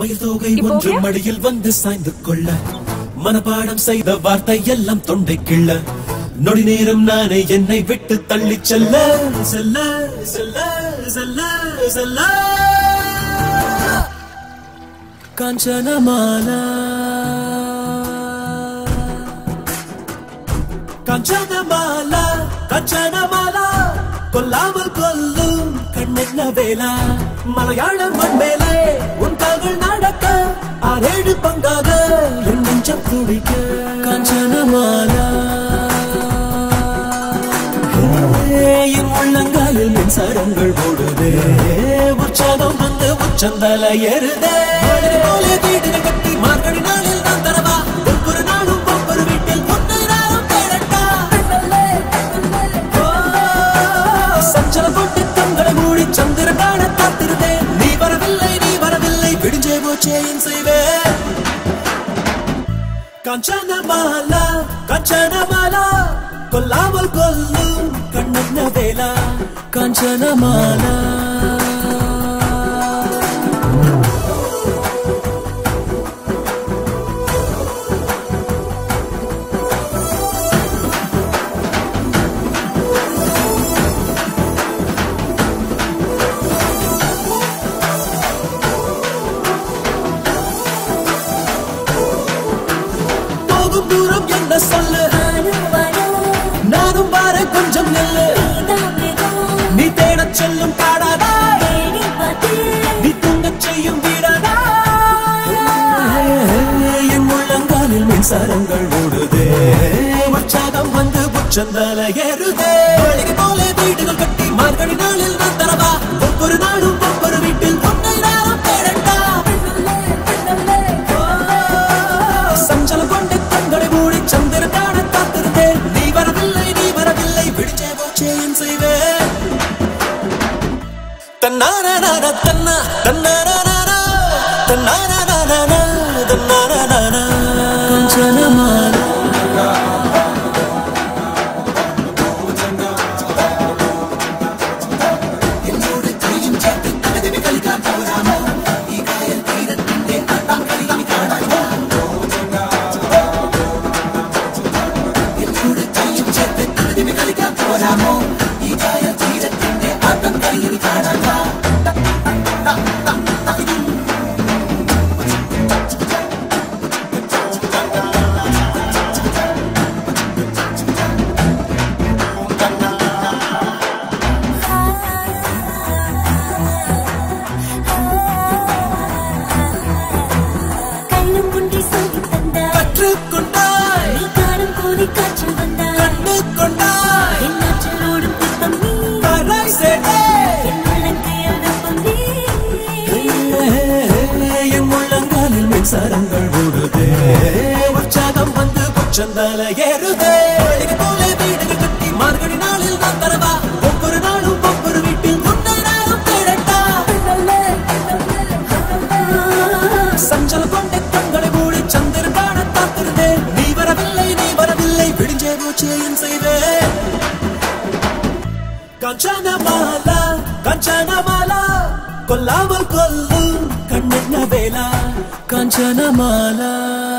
மயில் தோகை இப்போ ஒன்று okay? மடியில் வந்து சாய்ந்து கொள்ள மனப்பாடம் செய்த வார்த்தை எல்லாம் தொண்டை கிள்ள நொடி நேரம் நானே என்னை விட்டு தள்ளி செல்ல செல்ல செல்ல செல்ல செல்ல காஞ்சனமாலா காஞ்சனமாலா காஞ்சனமாலா கொல்லாமல் கொல்லும் கண்ணென்ன வேலா மலையாளம் மண் மேலே உன் கால்கள் நடக்க ஆறேழு பங்காக என் நெஞ்சம் துடிக்க காஞ்சனமாலா என் உள்ளங்காலில் மின்சாரங்கள் ஓடுதே உற்சாகம் வந்து உச்சந்தல ஏறுதே மழை போல வீடுகள் கட்டி மார்கழி நாளில் நான் தரவா ஒவ்வொரு நாளும் ஒவ்வொரு வீட்டில் ஒன்றை நாளும் தேடட்டா ஓ, சஞ்சலம் போட்டு கண்களை மூடி சந்திர காண காத்திருந்தேன் நீ வரவில்லை நீ வரவில்லை விடிஞ்சே போச்சே என் செய்வேன் காஞ்சனமாலா காஞ்சனமாலா கொல்லாமல் கொல்லும் கண்ணன்ன வேலா காஞ்சனமாலா போகும் தூரம் என்ன சொல்லு நானும் பாரு கொஞ்சம் நெல்லு நீ தேடச் செல்லும் காடாதா நீ தூங்கச் செய்யும் வீடாதா என் உள்ளங்காலில் மின்சாரங்கள் ஓடுதே உற்சாகம் வந்து உச்சந்தல ஏறுதே மாளிகை போல வீடுகள் கட்டி மார்கழி நாளில் நான் தரவா ஒவ்வொரு நாளும் ஒவ்வொரு வீட்டில் ஒன்றை நாளும் தேடட்டா சஞ்சலம் கொண்டு கண்களை மூடி சந்திர காண காத்திருந்தேன் நீ வரவில்லை நீ வரவில்லை விடிச்சே போச்சே என் செய்வேன் தன்னாரான தன்னா தன்னாரான தன்னாரான தன்னாரான கொஞ்சனமான கற்றுக்கொண்டாய் கண்டு கொண்டாய் கரை சேட்டே என் உள்ளங்காலில் மின்சாரங்கள் ஓடுதே உற்சாகம் வந்து உச்சந்தல ஏறுதே மாளிகை போல வீடுகள் கட்டி மார்கழி நாளில் நான் தரவா ஒவ்வொரு நாளும் ஒவ்வொரு வீட்டில் உன்னை நாளும் தேடட்டா சஞ்சலம் கொண்ட கண்களை மூடி சந்திர காண காத்திருந்தேன் நீ வரவில்லை நீ வரவில்லை விடிஞ்சே போச்சே என் செய்வேன் காஞ்சனமாலா காஞ்சனமாலா கொல்லாமல் கொல்லும் கண்ணென்ன வேலா காஞ்சனமாலா